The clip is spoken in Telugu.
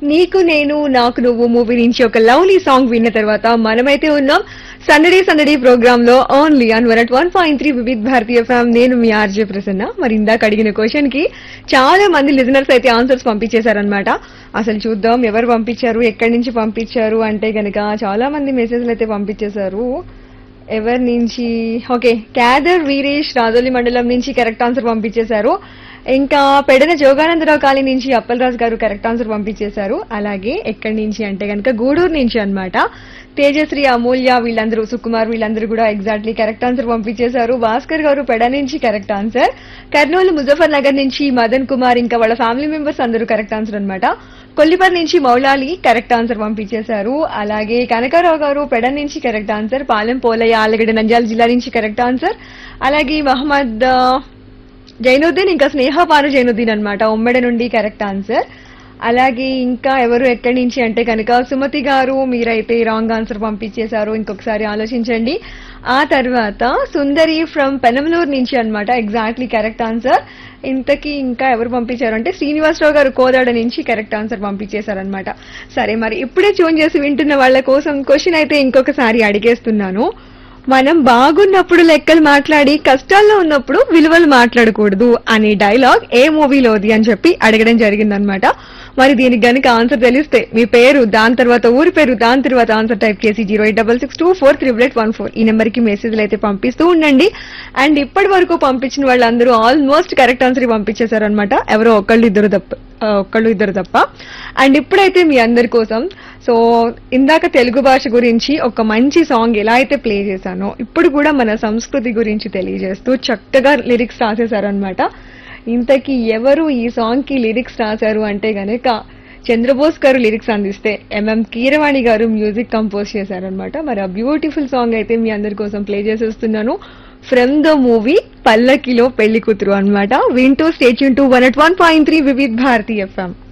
నీకు నేను నాకు నువ్వు మూవీ నుంచి ఒక లవ్లీ సాంగ్ విన్న తర్వాత మనమైతే ఉన్నాం సందడి సందడి ప్రోగ్రామ్ లో only on one one point three Vividh Bharati FM నేను మీ ఆర్జే ప్రసన్న మరి ఇందాక అడిగిన క్వశ్చన్ కి చాలా మంది లిజనర్స్ అయితే ఆన్సర్స్ పంపించేశారనమాట అసలు చూద్దాం ఎవరు పంపించారు ఎక్కడి నుంచి పంపించారు అంటే గనక చాలా మంది మెసేజ్లు అయితే పంపించేశారు ఎవరి నుంచి ఓకే క్యాదర్ వీరేష్ రాజోలి మండలం నుంచి కరెక్ట్ ఆన్సర్ పంపించేశారు ఇంకా పెడన జోగానందరావు కాలనీ నుంచి అప్పలరాజు గారు కరెక్ట్ ఆన్సర్ పంపించేశారు అలాగే ఎక్కడి నుంచి అంటే కనుక గూడూరు నుంచి అన్నమాట తేజశ్రీ అమూల్య వీళ్ళందరూ సుకుమార్ వీళ్ళందరూ కూడా ఎగ్జాక్ట్లీ కరెక్ట్ ఆన్సర్ పంపించేశారు భాస్కర్ గారు పెడ నుంచి కరెక్ట్ ఆన్సర్ కర్నూలు ముజఫర్ నగర్ నుంచి మదన్ కుమార్ ఇంకా వాళ్ళ ఫ్యామిలీ మెంబర్స్ అందరూ కరెక్ట్ ఆన్సర్ అన్నమాట కొల్లిపర్ నుంచి మౌలాలి కరెక్ట్ ఆన్సర్ పంపించేశారు అలాగే కనకారావు గారు పెడ నుంచి కరెక్ట్ ఆన్సర్ పాలెం పోలయ్య ఆలగడ్డ నంద్యాల జిల్లా నుంచి కరెక్ట్ ఆన్సర్ అలాగే మహమ్మద్ ఆ, జైనుద్దీన్ ఇంకా స్నేహ పాను జైనుద్దీన్ అన్నమాట ఉమ్మడి నుండి కరెక్ట్ ఆన్సర్ అలాగే ఇంకా ఎవరు ఎక్కడి నుంచి అంటే కనుక సుమతి గారు మీరైతే రాంగ్ ఆన్సర్ పంపించేశారు ఇంకొకసారి ఆలోచించండి ఆ తర్వాత సుందరి ఫ్రమ్ పెనమలూరు నుంచి అన్నమాట ఎగ్జాక్ట్లీ కరెక్ట్ ఆన్సర్ ఇంతకీ ఇంకా ఎవరు పంపించారు అంటే శ్రీనివాసరావు గారు కోదాడ నుంచి కరెక్ట్ ఆన్సర్ పంపించేశారనమాట సరే మరి ఇప్పుడే ట్యూన్ చేసి వింటున్న వాళ్ళ కోసం క్వశ్చన్ అయితే ఇంకొకసారి అడిగేస్తున్నాను మనం బాగున్నప్పుడు లెక్కలు మాట్లాడి కష్టాల్లో ఉన్నప్పుడు విలువలు మాట్లాడకూడదు అనే డైలాగ్ ఏ మూవీలోది అని చెప్పి అడగడం జరిగిందనమాట మరి దీనికి గనుక ఆన్సర్ తెలిస్తే మీ పేరు దాని తర్వాత ఊరి పేరు దాని తర్వాత ఆన్సర్ టైప్ చేసి zero eight double six two four triple eight one four ఈ నెంబర్ కి మెసేజ్లు అయితే పంపిస్తూ ఉండండి అండ్ ఇప్పటి వరకు పంపించిన వాళ్ళందరూ ఆల్మోస్ట్ కరెక్ట్ ఆన్సర్ పంపించేశారు అనమాట ఎవరో ఒకళ్ళు ఇద్దరు తప్ప ఆ, ఒక్కళ్ళు ఇద్దరు తప్ప అండ్ ఇప్పుడైతే మీ అందరి కోసం సో ఇందాక తెలుగు భాష గురించి ఒక మంచి సాంగ్ ఎలా అయితే ప్లే చేశానో ఇప్పుడు కూడా మన సంస్కృతి గురించి తెలియజేస్తూ చక్కగా లిరిక్స్ రాసేశారనమాట ఇంతకీ ఎవరు ఈ సాంగ్ కి లిరిక్స్ రాశారు అంటే గనక చంద్రబోస్ గారు లిరిక్స్ అందిస్తే ఎంఎం కీరవాణి గారు మ్యూజిక్ కంపోజ్ చేశారనమాట మరి ఆ బ్యూటిఫుల్ సాంగ్ అయితే మీ అందరి కోసం ప్లే చేసేస్తున్నాను ఫ్రమ్ ద మూవీ పల్లకిలో పెళ్లి కూతురు అనమాట వింటూ stay tuned to one at one point three Vividh Bharati FM